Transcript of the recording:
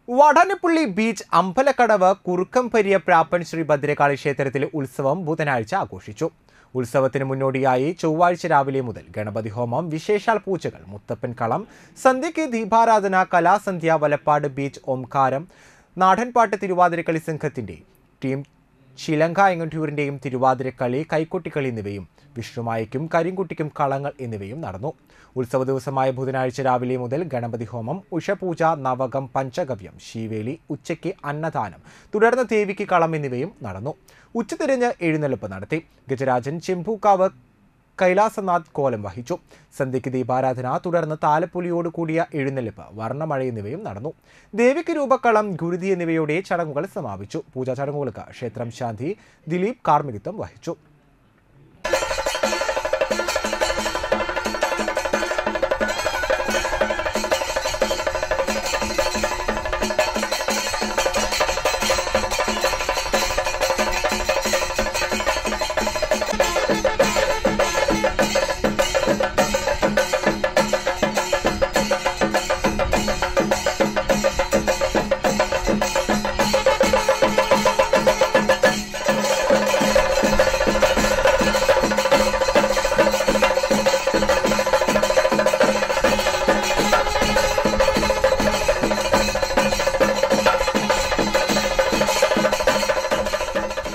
Vadanappally beach Ambalakkadavu Kurukkampariya Prappan Sri Bhadrakali ക്ഷേത്രത്തിലെ ഉത്സവം ബുധനാഴ്ച ആഘോഷിച്ചു ഉത്സവത്തിന് മുന്നോടിയായി ചൊവ്വാഴ്ച രാവിലെ മുതൽ ഗണപതി ഹോമം വിശേഷാൽ പൂജകൾ മുത്തപ്പൻ കളം സന്ധ്യയ്ക്ക് ദീപാരാധന കലാസന്ധ്യ വലപ്പാട് ബീച്ച് ഓംകാരം നാടൻപാട്ട് തിരുവാതിരക്കളി സംഘത്തിന്റെ ടീം ശിലങ്ക എങ്ങട്ടൂരിന്റെയും തിരുവാതിരക്കളി കൈക്കൊട്ടിക്കളി എന്നിവയും വിഷ്ണുമായയ്ക്കും കരിങ്കുട്ടിക്കും കളങ്ങൾ എന്നിവയും നടന്നു ഉത്സവ ദിവസമായ ബുധനാഴ്ച രാവിലെ മുതൽ ഗണപതി ഹോമം ഉഷപൂജ നവകം പഞ്ചഗവ്യം ശീവേലി ഉച്ചയ്ക്ക് അന്നദാനം തുടർന്ന് ദേവിക്ക് കളം എന്നിവയും നടന്നു ഉച്ചതിരിഞ്ഞ് എഴുന്നള്ളിപ്പ് നടത്തി ഗജരാജൻ ചെമ്പൂക്കാവ് കൈലാസനാഥ് കോലം വഹിച്ചു സന്ധ്യയ്ക്ക് ദീപാരാധന തുടർന്ന് താലപ്പൊലിയോട് കൂടിയ എഴുന്നള്ളിപ്പ് വർണ്ണമഴ എന്നിവയും നടന്നു ദേവിക്ക് രൂപക്കളം ഗുരുതി എന്നിവയുടെ ചടങ്ങുകൾ സമാപിച്ചു പൂജാ ചടങ്ങുകൾക്ക് ക്ഷേത്രം ശാന്തി ദിലീപ് കാർമ്മികത്വം വഹിച്ചു